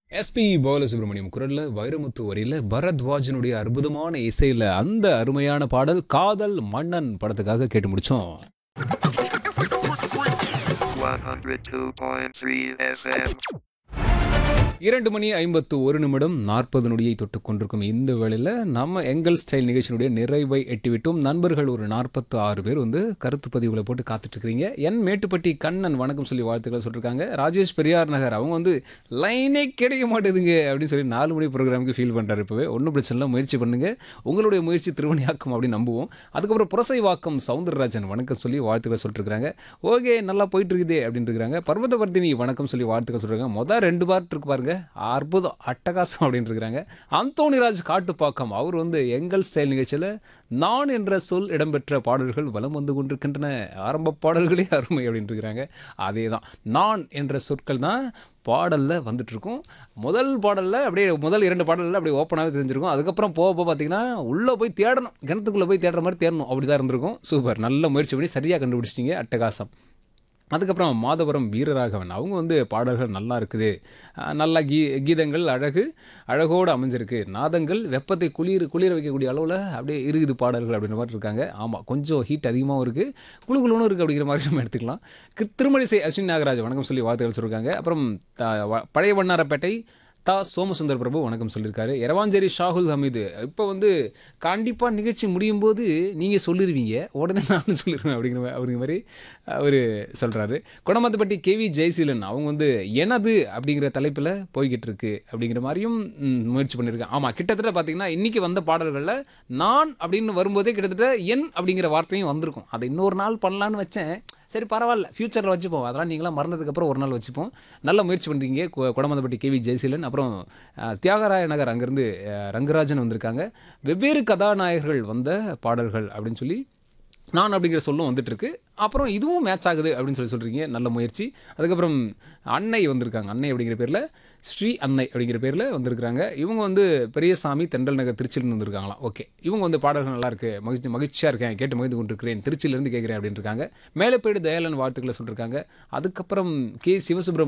SP Balasubramaniam குரல்ல வைரமுத்து வரியில பரத்வாஜனுடைய அற்புதமான இசையில அந்த அருமையான பாடல் காதல் மன்னன் படத்துக்காக கேட்டு முடிச்சோம் 102.3 FM. இரண்டு மணி ஐம்பத்து ஒரு நிமிடம் நாற்பது நொடியை தொட்டுக் கொண்டிருக்கும் இந்த வேளையில் நம்ம எங்கள் ஸ்டைல் நிகழ்ச்சியினுடைய நிறைவை எட்டிவிட்டோம் நண்பர்கள் ஒரு நாற்பத்து ஆறு பேர் வந்து கருத்து பதிவுகளை போட்டு காத்துட்டு இருக்கிறீங்க என் மேட்டுப்பட்டி கண்ணன் வணக்கம் சொல்லி வாழ்த்துக்களை சொல்லியிருக்காங்க ராஜேஷ் பெரியார் நகர் அவங்க வந்து லைனே கிடைக்க மாட்டேதுங்க அப்படின்னு சொல்லி நாலு மணி ப்ரோக்ராமுக்கு ஃபீல் பண்ணுறாரு இப்போவே ஒன்றும் பிரச்சனை இல்லை முயற்சி பண்ணுங்க உங்களுடைய முயற்சி திருவணியாக்கும் அப்படின்னு நம்புவோம் அதுக்கப்புறம் புரசைவாக்கம் சவுந்தரராஜன் வணக்கம் சொல்லி வாழ்த்துக்களை சொல்லிட்டு இருக்காங்க ஓகே நல்லா போயிட்டு இருக்குது அப்படின்னு இருக்காங்க பர்வதவர்தினி வணக்கம் சொல்லி வாழ்த்துக்கள் சொல்றாங்க மொதல் ரெண்டு பார்ட் இருக்கு பாருங்க அற்புதம் அட்டகாசம் அப்படின்னு இருக்கிறாங்க அந்தோணிராஜ் காட்டுப்பாக்கம் அவர் வந்து எங்கள் ஸ்டைல் நிகழ்ச்சியில் நான் என்ற சொல் இடம்பெற்ற பாடல்கள் வலம் வந்து கொண்டிருக்கின்றன ஆரம்ப பாடல்களே அருமை அப்படின்னு இருக்கிறாங்க அதே தான் நான் என்ற சொற்கள் தான் பாடலில் வந்துட்டு இருக்கும் முதல் பாடலில் அப்படியே முதல் இரண்டு பாடலில் அப்படியே ஓப்பனாகவே தெரிஞ்சிருக்கும் அதுக்கப்புறம் போக போக பார்த்தீங்கன்னா உள்ளே போய் தேடணும் கிணத்துக்குள்ளே போய் தேடுற மாதிரி தேடணும் அப்படி தான் இருந்திருக்கும் சூப்பர் நல்ல முயற்சி பண்ணி சரியாக கண்டுபிடிச்சிட்டிங்க அட்டகாசம் அதுக்கப்புறம் மாதவரம் வீரராகவன் அவங்க வந்து பாடல்கள் நல்லா இருக்குது அஹ் நல்லா கீ கீதங்கள் அழகு அழகோடு அமைஞ்சிருக்கு நாதங்கள் வெப்பத்தை குளிர் குளிர வைக்கக்கூடிய அளவில் அப்படியே இருக்குது பாடல்கள் அப்படின்ற மாதிரி இருக்காங்க ஆமாம் கொஞ்சம் ஹீட் அதிகமாகவும் இருக்குது குழு குழுன்னு இருக்குது அப்படிங்கிற மாதிரி நம்ம எடுத்துக்கலாம் கு- திருமணிசை அஸ்வின் நாகராஜ் வணக்கம் சொல்லி வாழ்த்துக்கள் சொல்லியிருக்காங்க அப்புறம் த- வ- பழைய வண்ணாரப்பேட்டை தா சோமசுந்தர் பிரபு வணக்கம் சொல்லியிருக்காரு எரவாஞ்சேரி ஷாகுல் ஹமீது இப்போ வந்து கண்டிப்பாக நிகழ்ச்சி முடியும் போது நீங்கள் சொல்லிடுவீங்க உடனே நானும் சொல்லிடுவேன் அப்படிங்கிற மா- அப்படிங்கிற மாதிரி அவர் சொல்கிறாரு குடமத்தப்பட்டி கேவி ஜெயசீலன் அவங்க வந்து எனது அப்படிங்கிற தலைப்பில் போய்கிட்டு இருக்கு அப்படிங்கிற மாதிரியும் ம், முயற்சி பண்ணியிருக்கேன் ஆமாம் கிட்டத்தட்ட பார்த்தீங்கன்னா இன்றைக்கி வந்த பாடல்களில் நான் அப்படின்னு வரும்போதே கிட்டத்தட்ட என் அப்படிங்கிற வார்த்தையும் வந்திருக்கும் அதை இன்னொரு நாள் பண்ணலான்னு வச்சேன் சரி பரவாயில்ல ஃப்யூச்சரில் வச்சுப்போம் அதெல்லாம் நீங்களாம் மறந்ததுக்கப்புறம் ஒரு நாள் வச்சுப்போம் நல்ல முயற்சி பண்ணுறீங்க கு- குடமந்தப்பட்டி கேவி ஜெயசீலன் அப்புறம் அஹ், தியாகராய நகர் அங்கேருந்து அஹ், ரங்கராஜன் வந்திருக்காங்க வெவ்வேறு கதாநாயகர்கள் வந்த பாடல்கள் அப்படின்னு சொல்லி நான் அப்படிங்கிற சொல்லும் வந்துட்டு இருக்கு அப்புறம் இதுவும் மேட்ச் ஆகுது அப்படின்னு சொல்லி சொல்கிறீங்க நல்ல முயற்சி அதுக்கப்புறம் அன்னை வந்திருக்காங்க அன்னை அப்படிங்கிற பேரில் ஸ்ரீ அன்னை அப்படிங்கிற பேரில் வந்திருக்கிறாங்க இவங்க வந்து பெரியசாமி தென்றல் நகர் திருச்சியிலேருந்து வந்திருக்காங்களாம் ஓகே இவங்க வந்து பாடல்கள் நல்லா இருக்கு மகிழ்ச்சி மகிழ்ச்சியாக இருக்கேன் கேட்டு மகிழ்ந்து கொண்டிருக்கிறேன் திருச்சியிலேருந்து கேட்குறேன் அப்படின்னு இருக்காங்க மேலப்பேடு தயாளன் வாழ்த்துக்களை சொல்லியிருக்காங்க அதுக்கப்புறம் கே சிவசுப்ரமணியம்